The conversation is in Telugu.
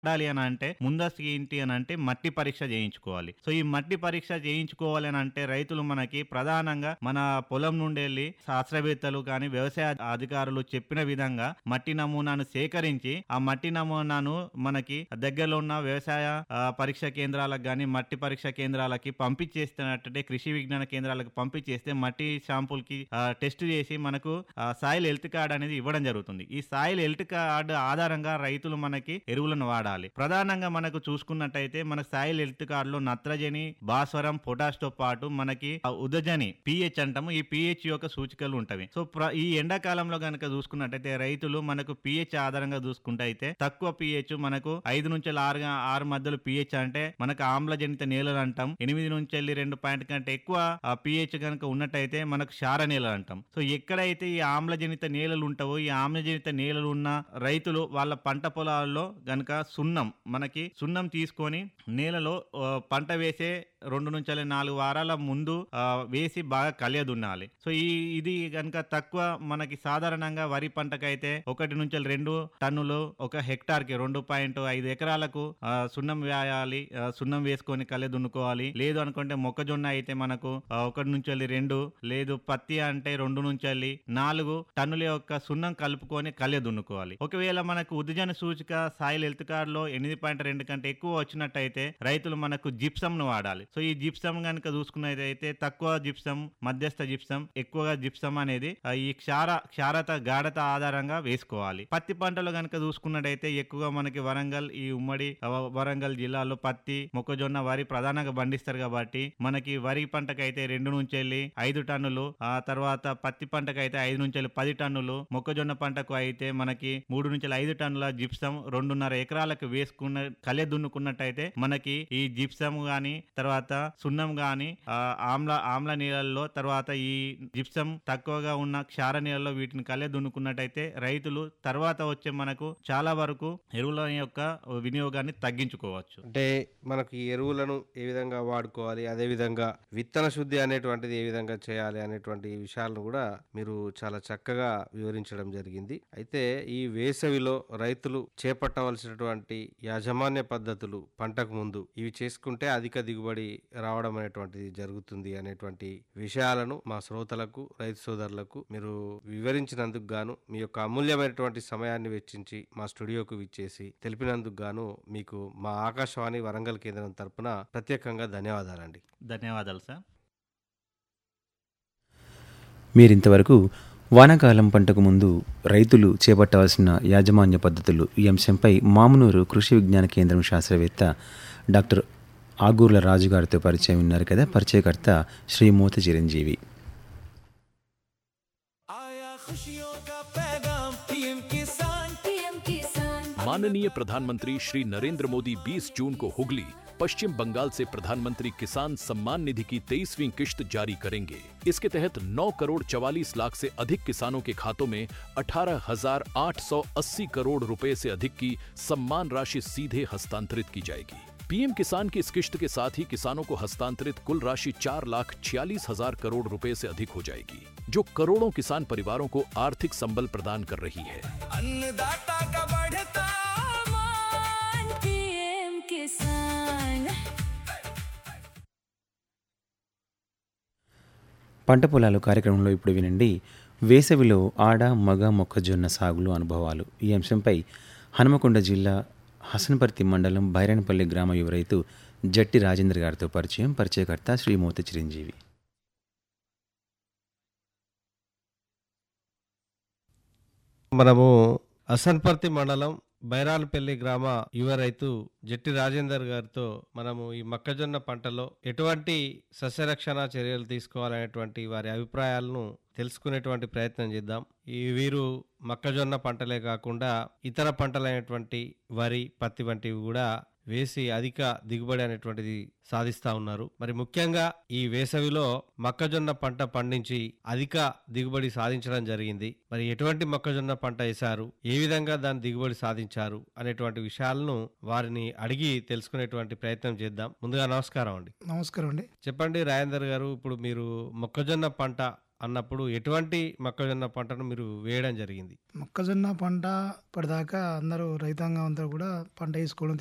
వాడాలి అని అంటే ముందస్తు ఏంటి అని అంటే మట్టి పరీక్ష చేయించుకోవాలి సో ఈ మట్టి పరీక్ష చేయించుకోవాలి అని అంటే రైతులు మనకి ప్రధానంగా మన పొలం నుండి వెళ్ళి శాస్త్రవేత్తలు కానీ వ్యవసాయ అధికారులు చెప్పిన విధంగా మట్టి నమూనాను సేకరించి ఆ మట్టి నమూనాను మనకి దగ్గరలో ఉన్న వ్యవసాయ ఆ, పరీక్ష కేంద్రాలకు కానీ మట్టి పరీక్ష కేంద్రాలకి పంపించేస్తున్నట్టే కృషి విజ్ఞాన కేంద్రాలకు పంపించేస్తే మట్టి శాంపుల్ కి ఆ, టెస్ట్ చేసి మనకు సాయిల్ హెల్త్ కార్డ్ అనేది ఇవ్వడం జరుగుతుంది ఈ సాయిల్ హెల్త్ కార్డు ఆధారంగా రైతులు మనకి ఎరువులను వాడాలి ప్రధానంగా మనకు చూసుకున్నట్టయితే మన సాయిల్ హెల్త్ కార్డులో నత్రజని భాస్వరం పొటాష్ తో పాటు మనకి ఆ ఉదజని పిహెచ్ అంటాము ఈ పిహెచ్ యొక్క సూచికలు ఉంటవి సో ప్ర- ఈ ఎండాకాలంలో కనుక చూసుకున్నట్టయితే రైతులు మనకు పిహెచ్ ఆధారంగా చూసుకుంటే అయితే తక్కువ పిహెచ్ మనకు ఐదు నుంచి ఆరు ఆరు మధ్యలో పిహెచ్ అంటే మనకు ఆమ్లజనిత నేలలు అంటాం ఎనిమిది నుంచి వెళ్ళి రెండు పాయింట్ కంటే ఎక్కువ పిహెచ్ కనుక ఉన్నట్టయితే మనకు క్షార నేలలు అంటాం సో ఎక్కడైతే ఈ ఆమ్లజనిత నేలలు ఉంటావో ఈ ఆమ్లజనిత నేలలు ఉన్న రైతులు వాళ్ళ పంట పొలాల్లో గనక సున్నం మనకి సున్నం తీసుకొని నేలలో ఆ, పంట వేసే రెండు నుంచి వెళ్ళి నాలుగు వారాల ముందు ఆ, వేసి బాగా కలియదున్నాలి సో ఈ ఇది కనుక తక్కువ మనకి సాధారణంగా వరి పంటకైతే ఒకటి నుంచి వెళ్ళి రెండు టన్నులు ఒక హెక్టార్ కి రెండు పాయింట్ ఐదు ఎకరాలకు ఆ, సున్నం వేయాలి ఆ, సున్నం వేసుకొని కళ్ళె దున్నుకోవాలి లేదు అనుకుంటే మొక్కజొన్న అయితే మనకు ఆ, ఒకటి నుంచి వెళ్ళి రెండు లేదు పత్తి అంటే రెండు నుంచి వెళ్ళి నాలుగు టన్నుల యొక్క సున్నం కలుపుకొని కళ్ళె దున్నుకోవాలి ఒకవేళ మనకు ఉద్జన సూచిక సాయిల్ హెల్త్ కార్డ్ లో ఎనిమిది పాయింట్ రెండు కంటే ఎక్కువ వచ్చినట్టయితే రైతులు మనకు జిప్సమ్ ను వాడాలి సో ఈ జిప్సమ్ కనుక చూసుకున్నట్టయితే తక్కువ జిప్సమ్ మధ్యస్థ జిప్సమ్ ఎక్కువగా జిప్సమ్ అనేది ఆ, ఈ క్షార క్షారత గాఢత ఆధారంగా వేసుకోవాలి పత్తి పంటలో కనుక చూసుకున్నట్టయితే ఎక్కువగా మనకి వరంగల్ ఈ ఉమ్మడి ఆ, వరంగల్ జిల్లాలో పత్తి మొక్కజొన్న వరి ప్రధానంగా పండిస్తారు కాబట్టి మనకి వరి పంటకైతే రెండు నుంచి వెళ్ళి ఐదు టన్నులు ఆ తర్వాత పత్తి పంటకైతే ఐదు నుంచి వెళ్ళి పది టన్నులు మొక్కజొన్న పంటకు అయితే మనకి మూడు నుంచి వెళ్ళి ఐదు టన్నుల జిప్సం రెండున్నర ఎకరాలకు వేసుకున్న కలె దున్నుకున్నట్టయితే మనకి ఈ జిప్సం గాని తర్వాత సున్నం గాని ఆ, ఆమ్ల ఆమ్ల నీళ్ళల్లో తర్వాత ఈ జిప్సం తక్కువగా ఉన్న క్షార నీళ్ళలో వీటిని కలె దున్నుకున్నట్టయితే రైతులు తర్వాత వచ్చే మనకు చాలా వరకు ఎరువుల యొక్క వినియోగాన్ని తగ్గించుకోవచ్చు అంటే మనకు ఈ ఎరువులను ఏ విధంగా వాడుకోవాలి అదే విధంగా విత్తన శుద్ధి అనేటువంటిది ఏ విధంగా చేయాలి అనేటువంటి విషయాలను కూడా మీరు చాలా చక్కగా వివరించడం జరిగింది అయితే ఈ వేసవిలో రైతులు చేపట్టవలసినటువంటి యాజమాన్య పద్ధతులు పంటకు ముందు ఇవి చేసుకుంటే అధిక దిగుబడి రావడం అనేటువంటిది జరుగుతుంది అనేటువంటి విషయాలను మా శ్రోతలకు రైతు సోదరులకు మీరు వివరించినందుకు గాను మీ యొక్క అమూల్యమైనటువంటి సమయాన్ని వెచ్చించి మా స్టూడియోకు విచ్చేసి తెలిపినందుకు గాను మీకు మా ఆకాశవాణి వరంగల్ కేంద్రం తరపున ప్రత్యేకంగా ధన్యవాదాలండి ధన్యవాదాలు సార్ మీరింతవరకు వానాకాలం పంటకు ముందు రైతులు చేపట్టవలసిన యాజమాన్య పద్ధతులు ఈ అంశంపై మామునూరు కృషి విజ్ఞాన కేంద్రం శాస్త్రవేత్త డాక్టర్ ఆగూర్ల రాజు గారితో పరిచయం విన్నారు కదా పరిచయకర్త శ్రీ మోత చిరంజీవి आया खुशियों का पैगाम पीएम किसान पीएम किसान माननीय प्रधानमंत्री श्री नरेंद्र मोदी 20 जून को हुगली पश्चिम बंगाल से प्रधानमंत्री किसान सम्मान निधि की तेईसवीं किश्त जारी करेंगे इसके तहत 9 करोड़ 44 लाख से अधिक किसानों के खातों में 18,880 करोड़ रुपए से अधिक की सम्मान राशि सीधे हस्तांतरित की जाएगी पीएम किसान की इस किश्त के साथ ही किसानों को हस्तांतरित कुल राशि चार लाख छियालीस हजार करोड़ रुपए से अधिक हो जाएगी जो करोड़ों किसान परिवारों को आर्थिक संबल प्रदान कर रही है अन्नदाता का बढ़ता मान पीएम किसान పంట పొలాలు కార్యక్రమంలో ఇప్పుడు వినండి వేసవిలో ఆడ మగ మొక్కజొన్న సాగులు అనుభవాలు ఈ అంశంపై హనుమకొండ జిల్లా హసనపర్తి మండలం బైరనపల్లి గ్రామ యువ రైతు జట్టి రాజేంద్ర గారితో పరిచయం పరిచయకర్త శ్రీ మోత చిరంజీవి మనము అసన్పర్తి మండలం బైరాలపల్లి గ్రామ యువ రైతు జట్టి రాజేందర్ గారితో మనము ఈ మొక్కజొన్న పంటలో ఎటువంటి సస్యరక్షణ చర్యలు తీసుకోవాలనేటువంటి వారి అభిప్రాయాలను తెలుసుకునేటువంటి ప్రయత్నం చేద్దాం ఈ వీరు మొక్కజొన్న పంటలే కాకుండా ఇతర పంటలైనటువంటి వరి పత్తి వంటివి కూడా వేసి అధిక దిగుబడి అనేటువంటిది సాధిస్తా ఉన్నారు మరి ముఖ్యంగా ఈ వేసవిలో మొక్కజొన్న పంట పండించి అధిక దిగుబడి సాధించడం జరిగింది మరి ఎటువంటి మొక్కజొన్న పంట వేశారు ఏ విధంగా దాని దిగుబడి సాధించారు అనేటువంటి విషయాలను వారిని అడిగి తెలుసుకునేటువంటి ప్రయత్నం చేద్దాం ముందుగా నమస్కారం అండి నమస్కారం అండి చెప్పండి రాజేందర్ గారు ఇప్పుడు మీరు మొక్కజొన్న పంట అన్నప్పుడు ఎటువంటి మొక్కజొన్న పంటను మీరు వేయడం జరిగింది మొక్కజొన్న పంట ఇప్పటిదాకా అందరూ రైతాంగం అంతా కూడా పంట వేసుకోవడం